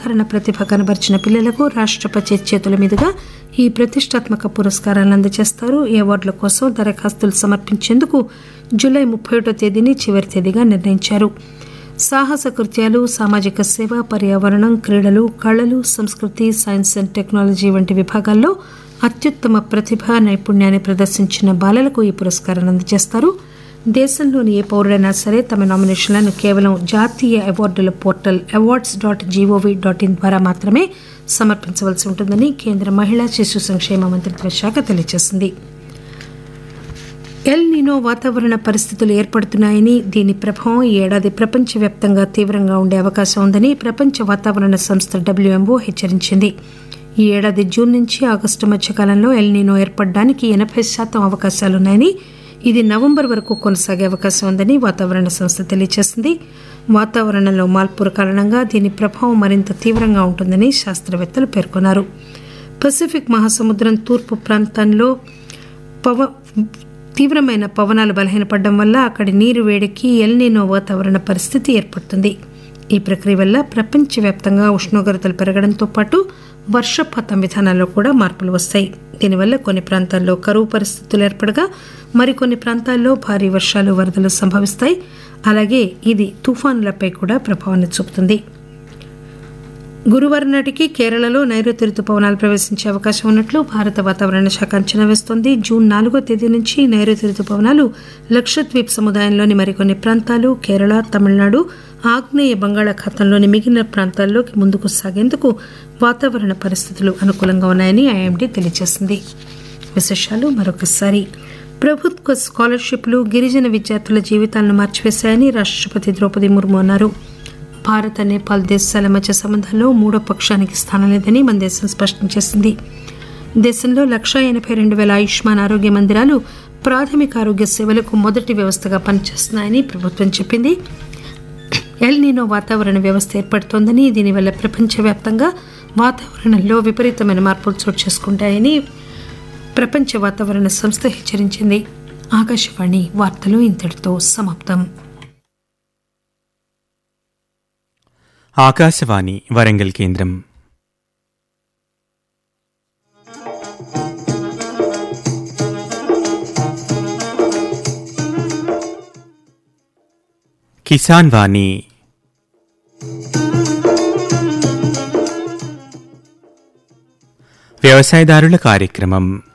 అసాధారణ ప్రతిభ కనబరిచిన పిల్లలకు రాష్ట్రపతి చేతుల మీదుగా ఈ ప్రతిష్టాత్మక పురస్కారాలను అందజేస్తారు ఈ అవార్డుల కోసం దరఖాస్తులు సమర్పించేందుకు జూలై ముప్పై ఒకటో తేదీని చివరి తేదీగా నిర్ణయించారు సాహస కృత్యాలు సామాజిక సేవ పర్యావరణం క్రీడలు కళలు సంస్కృతి సైన్స్ అండ్ టెక్నాలజీ వంటి విభాగాల్లో అత్యుత్తమ ప్రతిభ నైపుణ్యాన్ని ప్రదర్శించిన బాలలకు ఈ పురస్కారాన్ని అందజేస్తారు దేశంలోని ఏ పౌరుడైనా సరే తమ నామినేషన్లను కేవలం జాతీయ అవార్డుల portal awards dot gov dot in ద్వారా మాత్రమే సమర్పించవలసి ఉంటుందని కేంద్ర మహిళా శిశు సంక్షేమ మంత్రిత్వ శాఖ తెలియజేసింది ఎల్ నినో వాతావరణ పరిస్థితులు ఏర్పడుతున్నాయని దీని ప్రభావం ఈ ఏడాది ప్రపంచవ్యాప్తంగా తీవ్రంగా ఉండే అవకాశం ఉందని ప్రపంచ వాతావరణ సంస్థ డబ్ల్యూఎంఓ హెచ్చరించింది ఈ ఏడాది జూన్ నుంచి ఆగస్టు మధ్య కాలంలో ఎల్ నినో ఏర్పడడానికి ఎనభై శాతం అవకాశాలున్నాయని ఇది నవంబర్ వరకు కొనసాగే అవకాశం ఉందని వాతావరణ సంస్థ తెలియజేసింది వాతావరణంలో మార్పుల కారణంగా దీని ప్రభావం మరింత తీవ్రంగా ఉంటుందని శాస్త్రవేత్తలు పేర్కొన్నారు పసిఫిక్ మహాసముద్రం తూర్పు ప్రాంతంలో పవ తీవ్రమైన పవనాలు బలహీనపడడం వల్ల అక్కడి నీరు వేడికి ఎల్నినో వాతావరణ పరిస్థితి ఏర్పడుతుంది ఈ ప్రక్రియ వల్ల ప్రపంచవ్యాప్తంగా ఉష్ణోగ్రతలు పెరగడంతో పాటు వర్షపాతం విధానాల్లో కూడా మార్పులు వస్తాయి దీనివల్ల కొన్ని ప్రాంతాల్లో కరువు పరిస్థితులు ఏర్పడగా మరికొన్ని ప్రాంతాల్లో భారీ వర్షాలు వరదలు సంభవిస్తాయి అలాగే ఇది తుఫానులపై కూడా ప్రభావాన్ని చూపుతుంది గురువారం నాటికి కేరళలో నైరుతి రుతుపవనాలు ప్రవేశించే అవకాశం ఉన్నట్లు భారత వాతావరణ శాఖ అంచనా వేస్తోంది జూన్ నాలుగో తేదీ నుంచి నైరుతి రుతుపవనాలు లక్షద్వీప్ సముదాయంలోని మరికొన్ని ప్రాంతాలు కేరళ తమిళనాడు ఆగ్నేయ బంగాళాఖాతంలోని మిగిలిన ప్రాంతాల్లోకి ముందుకు సాగేందుకు వాతావరణ పరిస్థితులు అనుకూలంగా ఉన్నాయని ఐఎండీ తెలియజేసింది విశేషాలు మరొకసారి ప్రభుత్వ స్కాలర్షిప్లు గిరిజన విద్యార్థుల జీవితాలను మార్చివేశాయని రాష్ట్రపతి ద్రౌపది ముర్ము అన్నారు భారత్ నేపాల్ దేశాల మధ్య సంబంధాల్లో మూడో పక్షానికి స్థానం లేదని మన దేశం స్పష్టం చేసింది దేశంలో లక్షా ఎనభై రెండు వేల ఆయుష్మాన్ ఆరోగ్య మందిరాలు ప్రాథమిక ఆరోగ్య సేవలకు మొదటి వ్యవస్థగా పనిచేస్తున్నాయని ప్రభుత్వం చెప్పింది ఎల్ నీనో వాతావరణ వ్యవస్థ ఏర్పడుతోందని దీనివల్ల ప్రపంచవ్యాప్తంగా వాతావరణంలో విపరీతమైన మార్పులు చోటు చేసుకుంటాయని ప్రపంచ వాతావరణ సంస్థ హెచ్చరించింది ఆకాశవాణి వార్తలు ఇంతటితో సమాప్తం ఆకాశవాణి వరంగల్ కేంద్రం కిసాన్ వాణి వ్యవసాయదారుల కార్యక్రమం